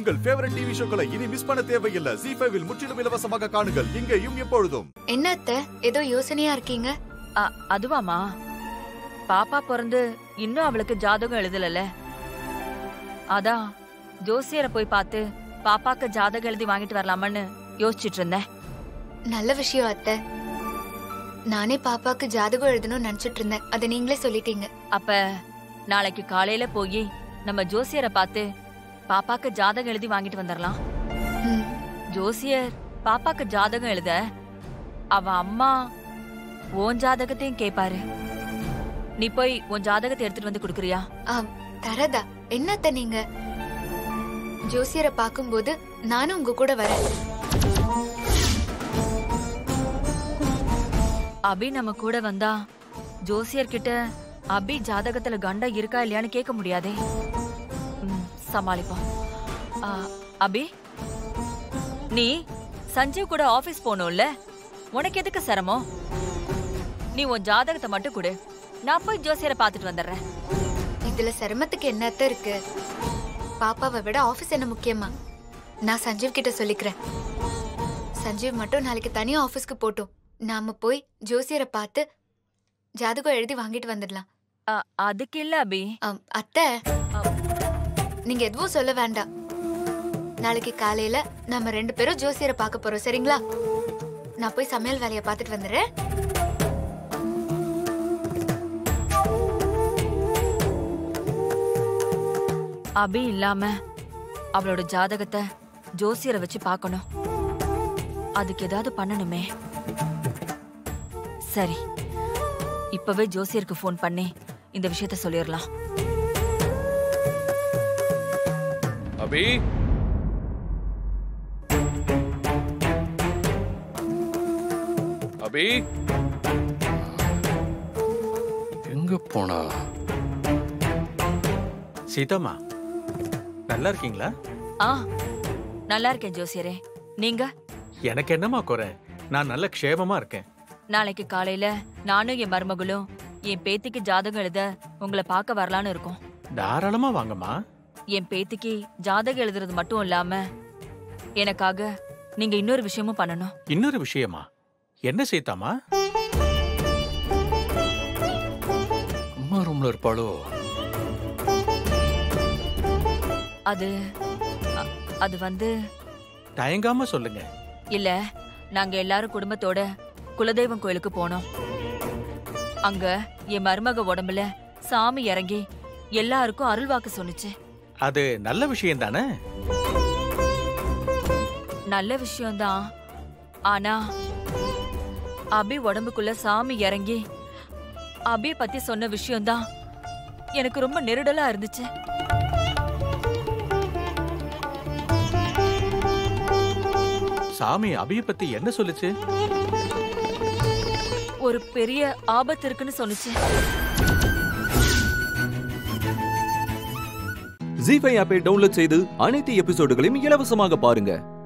உங்கள் favourite TV ஷோக்களை இனி miss பண்ண தேவையில்லை ஜி ஃபைவில் முற்றிலும் இலவசமாக காணுங்கள் இங்கேயும் எப்பொழுதும் என்ன அத்தை ஏதோ யோசனையா இருக்கீங்க அ- அதுவாமா பாப்பா பிறந்து இன்னும் அவளுக்கு ஜாதகம் எழுதலல அதான் ஜோசியரை போய் பார்த்து பாப்பாக்கு ஜாதகம் எழுதி வாங்கிட்டு வரலாமான்னு யோசிச்சுட்டு இருந்தேன் நல்ல விஷயம் அத்தை நானே பாப்பாக்கு ஜாதகம் எழுதணும்னு நினைச்சிட்டு இருந்தேன் அதை நீங்களே சொல்லிட்டீங்க அப்ப நாளைக்கு காலையில போய் நம்ம ஜோசியரை பார்த்து பாப்பாக்கு ஜாதகம் எழுதி வாங்கிட்டு வந்துடலாம் ம், ஜோசியர் பாப்பாக்கு ஜாதகம் எழுத அவ அம்மா உன் ஜாதகத்தையும் கேப்பாரு நீ போய் உன் ஜாதகத்தை எடுத்துட்டு வந்து கொடுக்குறியா ஆம், தரதா என்ன அத்தை நீங்க ஜோசியரை பார்க்கும்போது நானும் உங்க கூட வரேன் அபி நம்ம கூட வந்தா ஜோசியர் கிட்ட அபி ஜாதகத்துல கண்டம் இருக்கா இல்லையான்னு கேட்க முடியாதே ம், சமாளிப்போம் ஆ, அபி நீ சஞ்சீவ் கூட ஆபீஸ் போகணும்ல உனக்கு எதுக்கு சிரமம் நீ உன் ஜாதகத்தை மட்டும் கொடு நான் போய் ஜோசியரை பார்த்துட்டு வந்துடுறேன் இதுல சிரமத்துக்கு என்ன அத்தை இருக்கு பாப்பாவை விட ஆபீஸ் என்ன முக்கியமா நான் சஞ்சீவ் கிட்ட சொல்லிக்கிறேன் சஞ்சீவ் மட்டும் நாளைக்கு தனியா ஆபீஸ்க்கு போட்டும் நாம போய் ஜோசியரை பார்த்து ஜாதகம் எழுதி வாங்கிட்டு வந்துடலாம் ஆ, அதுக்கு இல்ல அபி ஆம், அத்தை ஆ, நீங்க எதுவும் சொல்ல வேண்டாம் நாளைக்கு காலையில நம்ம ரெண்டு பேரும் ஜோசியரை பார்க்க போறோம் சரிங்களா நான் போய் சமையல் வேலையை பார்த்துட்டு வந்துடுறேன் அபி இல்லாம அவளோட ஜாதகத்தை ஜோசியரை வச்சு பார்க்கணும் அதுக்கு ஏதாவது பண்ணணுமே சரி இப்பவே ஜோசியருக்கு ஃபோன் பண்ணி இந்த விஷயத்த சொல்லிடலாம் அபி அபி எங்க போனா சீதாம்மா நல்லா இருக்கீங்களா ஆ நல்லா இருக்கேன் ஜோசியரே நீங்க எனக்கு என்னம்மா குறை நான் நல்ல க்ஷேமமா இருக்கேன் நாளைக்கு காலையில நானும் என் மருமகளும் என் பேத்திக்கு ஜாதகம் எழுத உங்களை பார்க்க வரலான்னு இருக்கோம் தாராளமா வாங்கம்மா என் பேத்திக்கு ஜாதகம் எழுதுறது மட்டும் இல்லாம எனக்காக நீங்க இன்னொரு விஷயமும் பண்ணணும் இன்னொரு விஷயமா என்ன சீதாம்மா அம்மா ரூம்ல இருப்பாளோ அது அ- அது வந்து தயங்காம சொல்லுங்க இல்ல நாங்க எல்லாரும் குடும்பத்தோட குலதெய்வம் கோயிலுக்கு போனோம் அங்க என் மருமக உடம்புல சாமி இறங்கி எல்லாருக்கும் அருள்வாக்கு சொன்னுச்சு அது நல்ல விஷயம் தானே நல்ல விஷயம்தான் ஆனா அபி உடம்புக்குள்ள சாமி இறங்கி அபிய பத்தி சொன்ன விஷயம்தான் எனக்கு ரொம்ப நெருடலா இருந்துச்சு சாமி அபிய பத்தி என்ன சொல்லுச்சு ஒரு பெரிய ஆபத்து இருக்குன்னு சொன்னுச்சு ஜி ஃபைவ் ஆப்பை டவுன்லோட் செய்து அனைத்து எபிசோடுகளையும் இலவசமாக பாருங்க